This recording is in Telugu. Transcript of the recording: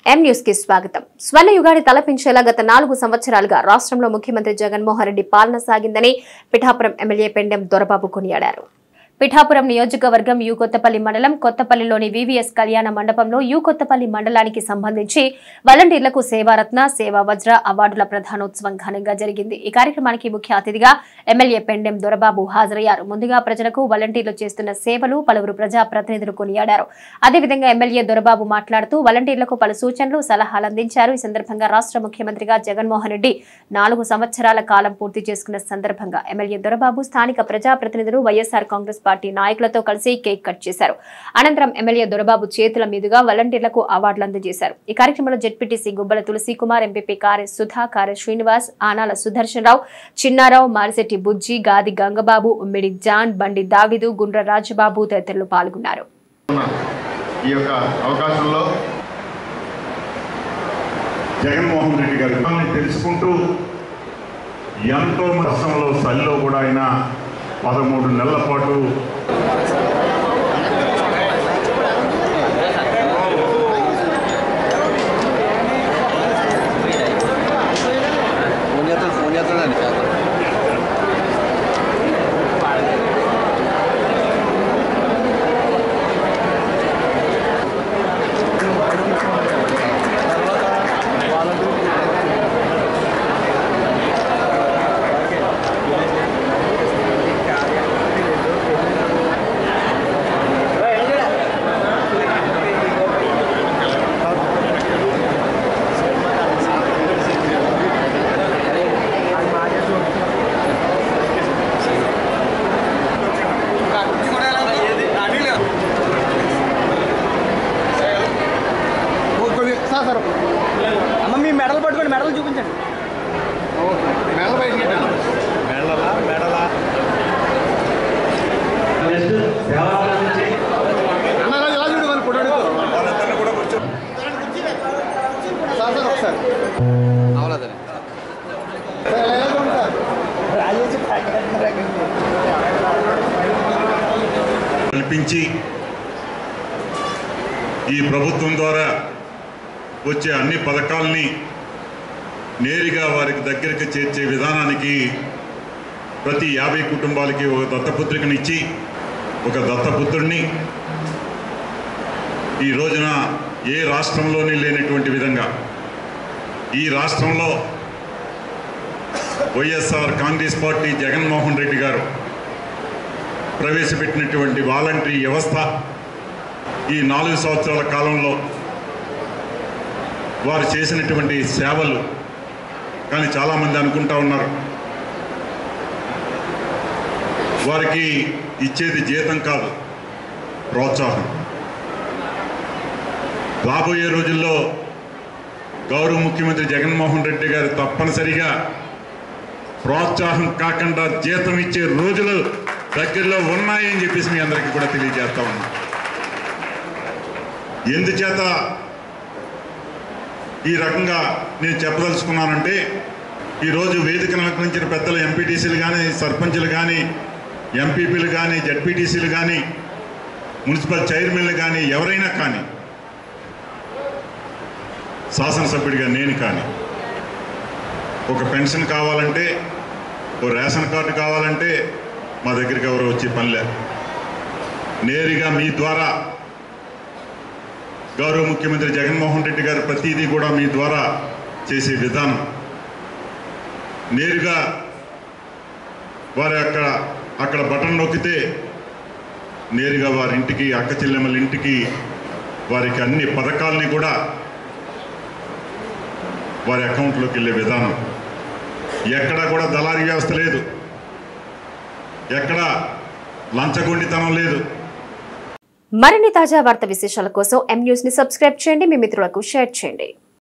ఎం న్యూస్ కి స్వాగతం స్వర్ణ యుగాన్ని తలపించేలా గత నాలుగు సంవత్సరాలుగా రాష్ట్రంలో ముఖ్యమంత్రి జగన్మోహన్ రెడ్డి పాలన సాగిందని పిఠాపురం ఎమ్మెల్యే పెండెం దొరబాబు కొనియాడారు పిఠాపురం నియోజకవర్గం యు కొత్తపల్లి మండలం కొత్తపల్లిలోని వివిఎస్ కళ్యాణ మండపంలో యు కొత్తపల్లి మండలానికి సంబంధించి వాలంటీర్లకు సేవారత్న సేవా వజ్ర అవార్డుల ప్రధానోత్సవం ఘనంగా జరిగింది ఈ కార్యక్రమానికి ముఖ్య అతిథిగా ఎమ్మెల్యే పెండెం దొరబాబు హాజరయ్యారు ముందుగా ప్రజలకు వాలంటీర్లు చేస్తున్న సేవలు పలువురు ప్రజా ప్రతినిధులు కొనియాడారు అదేవిధంగా ఎమ్మెల్యే దొరబాబు మాట్లాడుతూ వాలంటీర్లకు పలు సూచనలు సలహాలు అందించారు ఈ సందర్భంగా రాష్ట్ర ముఖ్యమంత్రిగా జగన్మోహన్ రెడ్డి నాలుగు సంవత్సరాల కాలం పూర్తి చేసుకున్న సందర్భంగా ఎమ్మెల్యే దొరబాబు స్థానిక ప్రజాప్రతినిధులు వైఎస్ఆర్ కాంగ్రెస్ పార్టీ నాయకులతో కలిసి కేక్ కట్ చేశారు అనంతరం ఎమ్మెల్యే దొరబాబు చేతుల మీదుగా వాలంటీర్లకు అవార్డులు అందజేశారు ఈ కార్యక్రమంలో ZPTC Gubbala Tulasi Kumar MPP Kare Sudha Kare Srinivas Anala Sudarshan Rao Chinnarao Marisetti Bujji Gadi Gangababu ఉమ్మిడి John బండి దావిదు గుండ్ర రాజబాబు తదితరులు పాల్గొన్నారు ఈ యొక్క అవకాశంలో జగన్మోహన్ రెడ్డి గారి గుణాన్ని తెలుసుకుంటూ ఎంతో రాష్ట్రంలో చలిలో కూడా ఆయన పదమూడు నెలల పాటు ఫోన్ చేస్తాడు ఫోన్ చేస్తాడండి సార్ సార్ అమ్మ మీ మెడల్ పట్టుకోండి మెడల్ చూపించండి నెల బయటికి మెడలా మెడలా అన్న ఇలా చూడు మన ఫోటో వాళ్ళందరినీ కూడా కూర్చో సార్ సార్ ఒకసారి అవలేదండి కల్పించి ఈ ప్రభుత్వం ద్వారా వచ్చే అన్ని పథకాలని నేరుగా వారికి దగ్గరికి చేర్చే విధానానికి ప్రతి యాభై కుటుంబాలకి ఒక దత్తపుత్రికనిచ్చి ఒక దత్తపుత్రుడిని ఈ రోజున ఏ రాష్ట్రంలోని లేనటువంటి విధంగా ఈ రాష్ట్రంలో వైఎస్ఆర్ కాంగ్రెస్ పార్టీ జగన్మోహన్ రెడ్డి గారు ప్రవేశపెట్టినటువంటి వాలంటరీ వ్యవస్థ ఈ నాలుగు సంవత్సరాల కాలంలో వారు చేసినటువంటి సేవలు కానీ చాలామంది అనుకుంటా ఉన్నారు వారికి ఇచ్చేది జీతం కాదు ప్రోత్సాహం రాబోయే రోజుల్లో గౌరవ ముఖ్యమంత్రి జగన్మోహన్ రెడ్డి గారు తప్పనిసరిగా ప్రోత్సాహం కాకుండా జీతం ఇచ్చే రోజులు దగ్గరలో ఉన్నాయని చెప్పేసి మీ అందరికీ కూడా తెలియజేస్తా ఉన్నా ఎందుచేత ఈ రకంగా నేను చెప్పదలుచుకున్నానంటే ఈరోజు వేదికను అలంకరించిన పెద్దలు ఎంపీటీసీలు కానీ సర్పంచులు కానీ ఎంపీపీలు కానీ జడ్పీటీసీలు కానీ మున్సిపల్ చైర్మన్లు కానీ ఎవరైనా కానీ శాసనసభ్యుడిగా నేను కానీ ఒక పెన్షన్ కావాలంటే ఓ రేషన్ కార్డు కావాలంటే మా దగ్గరికి ఎవరు వచ్చే పనిలే నేరుగా మీ ద్వారా గౌరవ ముఖ్యమంత్రి జగన్మోహన్ రెడ్డి గారు ప్రతిదీ కూడా మీ ద్వారా చేసే విధానం నేరుగా వారి అక్కడ అక్కడ బటన్ నొక్కితే నేరుగా వారి ఇంటికి అక్క చెల్లెమ్మల ఇంటికి వారికి అన్ని పథకాలని కూడా వారి అకౌంట్లోకి వెళ్ళే విధానం ఎక్కడా కూడా దళారీ వ్యవస్థ లేదు ఎక్కడా లంచగొండితనం లేదు మరిన్ని తాజా వార్త విశేషాల కోసం ఎం న్యూస్ ని సబ్స్క్రైబ్ చేయండి మీ మిత్రులకు షేర్ చేయండి